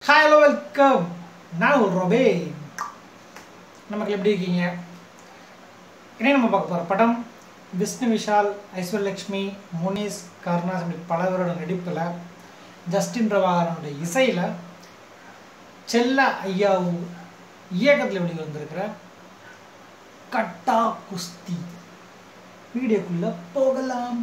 Hi hello welcome நான் ஒரு ரொபே நமக்கு எப்படி இருக்கீங்க என்ன நம்ம பார்க்க போகிற படம் விஷ்ணு விஷால் ஐஸ்வர்யலக்ஷ்மி முனிஸ் கருணாஸ் இப்படி பலவரோட நடிப்பில் ஜஸ்டின் பிரபாகரனுடைய இசையில் செல்ல ஐயாவு இயக்கத்தில் வெளிவந்திருக்கிற கட்டா குஸ்தி வீடியோக்குள்ள போகலாம்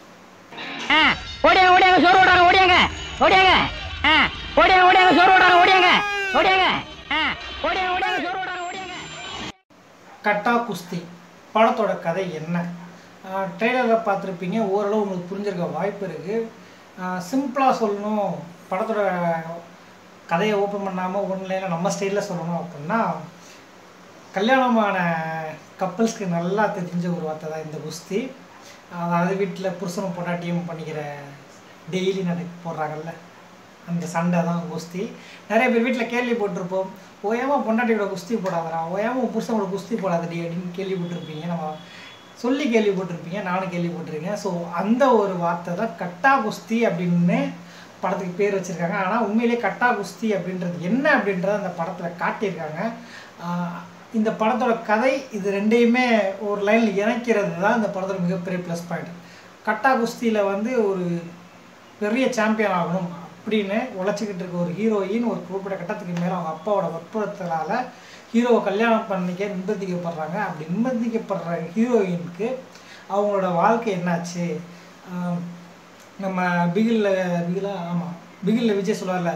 ஆ, ஓடியாங்க ஓடியாங்க சோறு ஓடாங்க ஓடியாங்க ஓடியாங்க ஆ, ஓடியாங்க ஓடியாங்க சோறு ஓடாங்க ஓடியாங்க ஓடியாங்க ஆ, ஓடியாங்க ஓடியாங்க சோறு ஓடாங்க ஓடியாங்க கட்டா குஸ்தி படத்தோட கதை என்ன ட்ரெய்லரில் பார்த்துருப்பீங்க ஓரளவு உங்களுக்கு புரிஞ்சிருக்க வாய்ப்பு இருக்குது சிம்பிளாக சொல்லணும் படத்தோட கதையை ஓப்பன் பண்ணாமல் ஒன்லைனில் நம்ம ஸ்டைலில் சொல்லணும் அப்படின்னா கல்யாணமான கப்பல்ஸ்க்கு நல்லா தெரிஞ்ச ஒரு வார்த்தை தான் இந்த குஸ்தி அதாவது வீட்டில் புருஷனும் பொண்டாட்டியும் பண்ணிக்கிற டெய்லி நடக்க போடுறாங்கல்ல அந்த சண்டை தான் குஸ்தி நிறைய பேர் வீட்டில் கேள்விப்பட்டிருப்போம் ஓயாம பொண்டாட்டியோட குஸ்தி போடாதடா ஓயாம உன் புருஷனோட குஸ்தி போடாதடி அப்படின்னு கேள்விப்பட்டிருப்பீங்க நம்ம சொல்லி கேள்விப்பட்டிருப்பீங்க நானும் கேள்விப்பட்டிருக்கேன் ஸோ அந்த ஒரு வார்த்தை தான் கட்டா குஸ்தி அப்படின்னு படத்துக்கு பேர் வச்சுருக்காங்க ஆனால் உண்மையிலேயே கட்டா குஸ்தி அப்படின்றது என்ன அப்படின்றத அந்த படத்தில் காட்டியிருக்காங்க ஆஹ் இந்த படத்தோட கதை இது ரெண்டையுமே ஒரு லைனில் இணைக்கிறது தான் இந்த படத்தோட மிகப்பெரிய ப்ளஸ் பாயிண்ட் கட்டா குஸ்தியில் வந்து ஒரு பெரிய சாம்பியன் ஆகணும் அப்படின்னு உழைச்சிக்கிட்டு இருக்க ஒரு ஹீரோயின் ஒரு குறிப்பிட்ட கட்டத்துக்கு மேலே அவங்க அப்பாவோட வற்புறுத்தலால் ஹீரோவை கல்யாணம் பண்ணிக்க நிர்பந்திக்கப்படுறாங்க அப்படி நிர்பந்திக்கப்படுற ஹீரோயினுக்கு அவங்களோட வாழ்க்கை என்னாச்சு ஆஹ் நம்ம பிகிலில் பிகிலா ஆமாம் பிகிலில் விஜய் சொல்லுவார்ல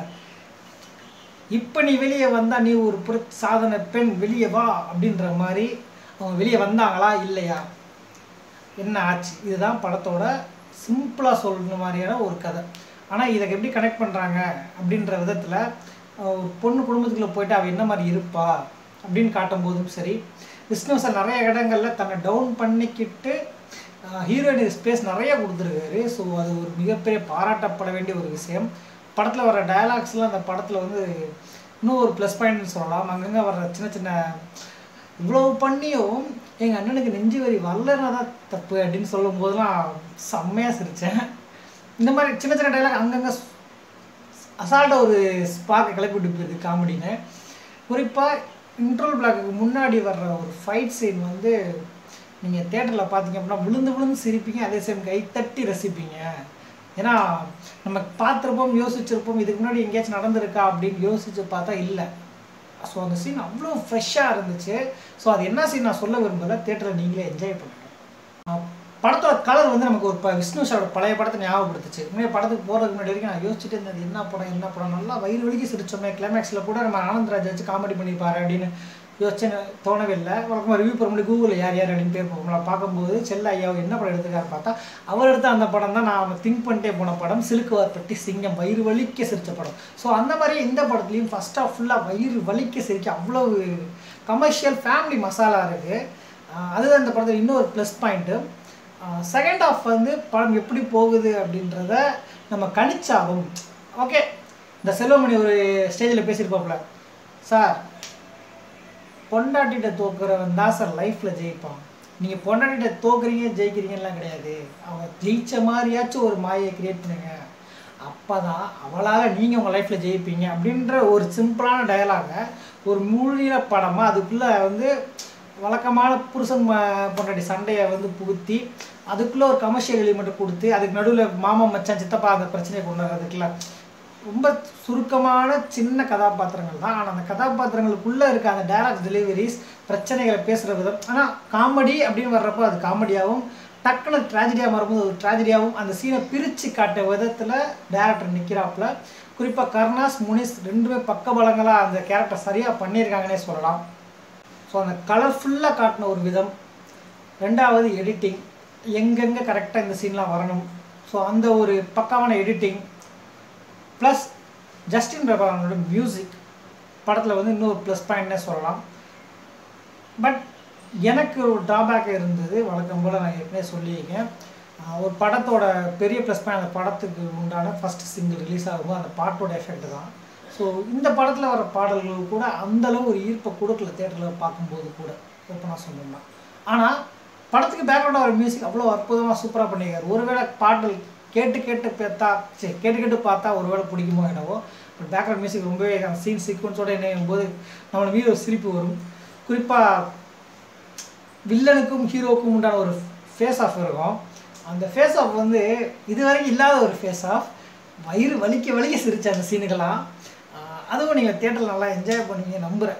இப்போ நீ வெளியே வந்தா நீ ஒரு புற சாதனை பெண் வெளியே வா அப்படின்ற மாதிரி அவங்க வெளியே வந்தாங்களா இல்லையா என்ன ஆச்சு இதுதான் படத்தோட சிம்பிளாக சொல்கிற மாதிரியான ஒரு கதை ஆனால் இதை எப்படி கனெக்ட் பண்ணுறாங்க அப்படின்ற விதத்தில் ஒரு பொண்ணு குடும்பத்துக்குள்ளே போயிட்டு அவள் என்ன மாதிரி இருப்பா அப்படின்னு காட்டும் போதும் சரி விஷ்ணு சார் நிறைய இடங்களில் தன்னை டவுன் பண்ணிக்கிட்டு ஹீரோயின் ஸ்பேஸ் நிறைய கொடுத்துருக்காரு ஸோ அது ஒரு மிகப்பெரிய பாராட்டப்பட வேண்டிய ஒரு விஷயம் படத்தில் வர டயலாக்ஸ்லாம் அந்த படத்தில் வந்து இன்னும் ஒரு ப்ளஸ் பாயிண்ட்னு சொல்லலாம் அங்கங்கே வர்ற சின்ன சின்ன இவ்வளோ பண்ணியும் எங்கள் அண்ணனுக்கு நெஞ்சு வரி வரலன்னா தான் தப்பு அப்படின்னு சொல்லும் போதெல்லாம் செம்மையாக சிரித்தேன் இந்த மாதிரி சின்ன சின்ன டைலாக் அங்கங்கே அசால்ட்டாக ஒரு ஸ்பாக்கை கிளப்பி விட்டு போயிருது காமெடின்னு குறிப்பாக இன்ட்ரோல் பிளாக்கு முன்னாடி வர்ற ஒரு ஃபைட் சீன் வந்து நீங்கள் தேட்டரில் பார்த்தீங்க அப்படின்னா விழுந்து விழுந்து சிரிப்பீங்க அதே சேம் கை தட்டி ரசிப்பீங்க ஏன்னா நம்ம பார்த்துருப்போம் யோசிச்சிருப்போம் இதுக்கு முன்னாடி எங்கேயாச்சும் நடந்திருக்கா அப்படின்னு யோசிச்சு பார்த்தா இல்லை ஸோ அந்த சீன் அவ்வளோ ஃப்ரெஷ்ஷாக இருந்துச்சு ஸோ அது என்ன சீன் நான் சொல்ல விரும்பல தேட்டரில் நீங்களே என்ஜாய் பண்ணுங்க அஹ் படத்தோட கலர் வந்து நமக்கு ஒரு ப- விஷ்ணு சாரோட பழைய படத்தை ஞாபகப்படுத்துச்சு உண்மையாக படத்துக்கு போகிறதுக்கு முன்னாடி வரைக்கும் நான் யோசிச்சுட்டு இருந்தது என்ன படம் என்ன படம் நல்லா வயிறு வலிக்கு சிரிச்சோமே கிளைமேக்ஸில் கூட நம்ம ஆனந்த்ராஜ் வச்சு காமெடி பண்ணிப்பாரு அப்படின்னு யோசிச்சு எனக்கு தோணவே இல்லை வழக்கமாக ரிவ்யூ போட முடியும் கூகுளில் யார் யார் அப்படின்னு பேர் போகல பார்க்கும்போது செல்ல ஐயாவை என்ன படம் எடுத்துக்காரு பார்த்தா அவர் எடுத்த அந்த படம் தான் நான் திங்க் பண்ணிட்டே போன படம் சிலுக்குவார்பட்டி சிங்கம் வயிறு வலிக்க சிரிச்ச படம் ஸோ அந்த மாதிரி இந்த படத்துலையும் ஃபர்ஸ்ட் ஆஃப் ஃபுல்லாக வயிறு வலிக்க சிரிக்க அவ்வளவு கமர்ஷியல் ஃபேமிலி மசாலா இருக்குது அதுதான் இந்த படத்தில் இன்னொரு ப்ளஸ் பாயிண்ட்டு செகண்ட் ஆஃப் வந்து படம் எப்படி போகுது அப்படின்றத நம்ம கணிச்சாலும் ஓகே இந்த செல்வமணி ஒரு ஸ்டேஜில் பேசியிருப்பாப்புல சார் பொண்டாட்டிகிட்ட தோக்குறவன் தான் சார் லைஃப்பில் ஜெயிப்பான் நீங்கள் பொண்டாட்டிகிட்ட தோக்குறீங்க ஜெயிக்கிறீங்கலாம் கிடையாது அவங்க ஜெயிச்ச மாதிரியாச்சும் ஒரு மாயை கிரியேட் பண்ணுங்க அப்போ தான் அவளால் நீங்கள் உங்கள் லைஃப்பில் ஜெயிப்பீங்க அப்படின்ற ஒரு சிம்பிளான டயலாகை ஒரு மூழ்கிற படமாக அதுக்குள்ளே வந்து வழக்கமான புருஷன் ம- பொண்டாட்டி சண்டையை வந்து புகுத்தி அதுக்குள்ளே ஒரு கமர்ஷியல் எலிமெண்ட் கொடுத்து அதுக்கு நடுவில் மாமா மச்சான் சித்தப்பா அந்த பிரச்சனையை கொண்டு வர்றதுக்குள்ள ரொம்ப சுருக்கமான சின்ன கதாபாத்திரங்கள் தான் ஆனால் அந்த கதாபாத்திரங்களுக்குள்ளே இருக்க அந்த டைலாக்ஸ் டெலிவரிஸ் பிரச்சனைகளை பேசுகிற விதம் ஆனால் காமெடி அப்படின்னு வர்றப்போ அது காமெடியாகவும் டக்குனு ட்ராஜடியாக மாறும்போது ஒரு ட்ராஜடியாகவும் அந்த சீனை பிரித்து காட்ட விதத்தில் டேரக்டர் நிற்கிறாப்புல குறிப்பாக கருணாஸ் முனிஸ் ரெண்டுமே பக்கபலங்களாக அந்த கேரக்டர் சரியாக பண்ணியிருக்காங்கன்னே சொல்லலாம் ஸோ அந்த கலர்ஃபுல்லாக காட்டின ஒரு விதம் ரெண்டாவது எடிட்டிங் எங்கெங்கே கரெக்டாக இந்த சீன்லாம் வரணும் ஸோ அந்த ஒரு பக்காவான எடிட்டிங் ப்ளஸ் ஜஸ்டின் பிரபாகரனோட மியூசிக் படத்தில் வந்து இன்னொரு ப்ளஸ் பாயிண்ட்னே சொல்லலாம் பட் எனக்கு ஒரு ட்ராபேக் இருந்தது வழக்கம் போல் நான் ஏற்கனவே சொல்லியிருக்கேன் ஆஹ் ஒரு படத்தோட பெரிய ப்ளஸ் பாயிண்ட் அந்த படத்துக்கு உண்டான ஃபஸ்ட் சிங்கிள் ரிலீஸ் ஆகும்போது அந்த பாட்டோட எஃபெக்ட் தான் ஸோ இந்த படத்தில் வர பாடல்கள் கூட அந்த அளவு ஒரு ஈர்ப்பை கொடுக்கல தேட்டரில் பார்க்கும்போது கூட ஓப்பனாக சொல்லணும்னா ஆனால் படத்துக்கு பேக்ரவுண்டாக வர மியூசிக் அவ்வளோ அற்புதமாக சூப்பராக பண்ணியிருக்காரு ஒருவேளை பாடல் கேட்டு கேட்டு பார்த்தா சரி கேட்டு கேட்டு பார்த்தா ஒருவேளை பிடிக்குமோ என்னவோ பட் பேக்ரவுண்ட் மியூசிக் ரொம்பவே அந்த சீன் சீக்வன்ஸோட இணையும் போது நம்மளோட வீடியோ சிரிப்பு வரும் குறிப்பாக வில்லனுக்கும் ஹீரோவுக்கும் உண்டான ஒரு ஃபேஸ் ஆஃப் இருக்கும் அந்த ஃபேஸ் ஆஃப் வந்து இதுவரைக்கும் இல்லாத ஒரு ஃபேஸ் ஆஃப் வயிறு வலிக்க வலிக்க சிரிச்ச அந்த சீனுக்கெல்லாம் ஆஹ் அதுவும் நீங்கள் தேட்டரில் நல்லா என்ஜாய் பண்ணுவீங்க நம்புகிறேன்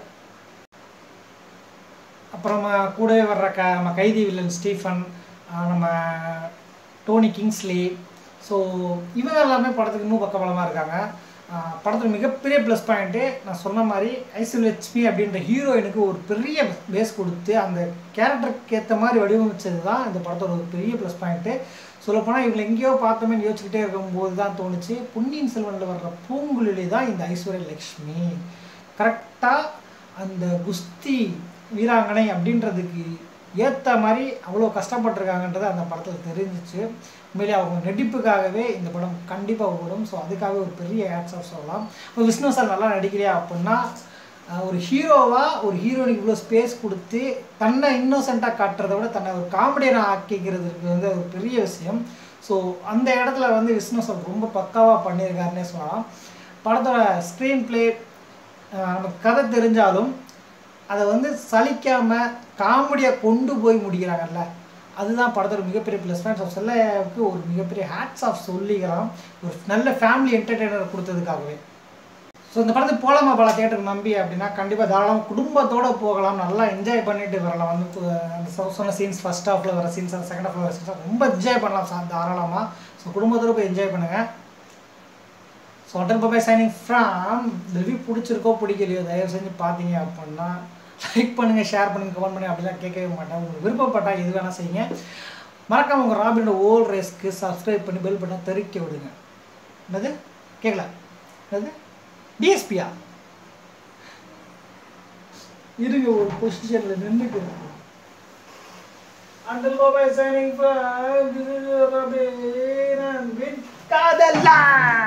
அப்புறமா கூடவே வர்ற க நம்ம கைதி வில்லன் ஸ்டீஃபன் ஆஹ் நம்ம டோனி கிங்ஸ்லி ஸோ இவங்க எல்லாமே படத்துக்கு இன்னும் பக்கபலமாக இருக்காங்க ஆஹ் படத்துல மிகப்பெரிய ப்ளஸ் பாயிண்ட்டு நான் சொன்ன மாதிரி ஐஸ்வர்யலட்சுமி அப்படின்ற ஹீரோயினுக்கு ஒரு பெரிய பேஸ் கொடுத்து அந்த கேரக்டருக்கு ஏற்ற மாதிரி வடிவமைச்சது தான் இந்த படத்தோட ஒரு பெரிய ப்ளஸ் பாயிண்ட்டு சொல்லப்போனால் இவங்களை எங்கேயோ பார்த்தோமே யோசிச்சுக்கிட்டே இருக்கும்போது தான் தோணுச்சு பொன்னியின் செல்வனில் வர்ற பூங்குழலி தான் இந்த ஐஸ்வர்ய லக்ஷ்மி கரெக்டாக அந்த குஸ்தி வீராங்கனை அப்படின்றதுக்கு ஏற்ற மாதிரி அவ்வளோ கஷ்டப்பட்டிருக்காங்கன்றது அந்த படத்தில் தெரிஞ்சிச்சு உண்மையிலே அவங்க நடிப்புக்காகவே இந்த படம் கண்டிப்பாக ஓடும் ஸோ அதுக்காகவே ஒரு பெரிய ஆட்ஸ் ஆஃப் சொல்லலாம் இப்போ விஷ்ணு சார் நல்லா நடிக்கிறியா அப்படின்னா அஹ், ஒரு ஹீரோவாக ஒரு ஹீரோனுக்கு இவ்வளோ ஸ்பேஸ் கொடுத்து தன்னை இன்னோசென்ட்டாக காட்டுறதை விட தன்னை ஒரு காமெடியனாக ஆக்கிக்கிறதுக்கு வந்து ஒரு பெரிய விஷயம் ஸோ அந்த இடத்துல வந்து விஷ்ணு சார் ரொம்ப பக்காவாக பண்ணியிருக்காருன்னே சொல்லலாம் படத்தோட ஸ்க்ரீன் ப்ளே நமக்கு கதை தெரிஞ்சாலும் அதை வந்து சலிக்காமல் காமெடியாக கொண்டு போய் முடிக்கிறாங்கல்ல அதுதான் படத்தோட மிகப்பெரிய ப்ளஸ் பாயிண்ட் ஸோ செல்லையாவுக்கு ஒரு மிகப்பெரிய ஹேட்ஸ் ஆஃப் சொல்லிக்கலாம் ஒரு நல்ல ஃபேமிலி என்டர்டெய்னர் கொடுத்ததுக்காகவே ஸோ இந்த படத்துக்கு போகலாமா பல தேட்டருக்கு நம்பி அப்படின்னா கண்டிப்பாக தாராளமாக குடும்பத்தோடு போகலாம் நல்லா என்ஜாய் பண்ணிட்டு வரலாம் வந்து கு- அந்த சொ- சொன்ன சீன்ஸ் ஃபர்ஸ்ட் ஹாஃபில் வர சீன்ஸ் அந்த செகண்ட் ஹாஃபில் வர சீன்ஸ் ரொம்ப என்ஜாய் பண்ணலாம் சா- தாராளமாக ஸோ குடும்பத்தோடு போய் என்ஜாய் பண்ணுங்கள் ஸோ அட்டன் பாபாய் சைனிங் ஃப்ரம் இந்த ரிவ்யூ பிடிச்சிருக்கோ பிடிக்கலையோ தயவு செஞ்சு பார்த்தீங்க அப்படின்னா லைக் பண்ணுங்கள் ஷேர் பண்ணுங்கள் கமெண்ட் பண்ணுங்க அப்படிலாம் கேட்கவே மாட்டேன் உங்களுக்கு விருப்பப்பட்டால் எது வேணால் செய்யுங்க மறக்காம உங்கள் ராபினோட ஓல் ரேஸ்க்கு சப்ஸ்கிரைப் பண்ணி பெல் பட்டன் தெறிக்க விடுங்க என்னது கேட்கல என்னது டிஎஸ்பியா இருங்க ஒரு பொசிஷனில் நின்றுக்கு Until Bye Bye signing from this is Robin and with Kadala.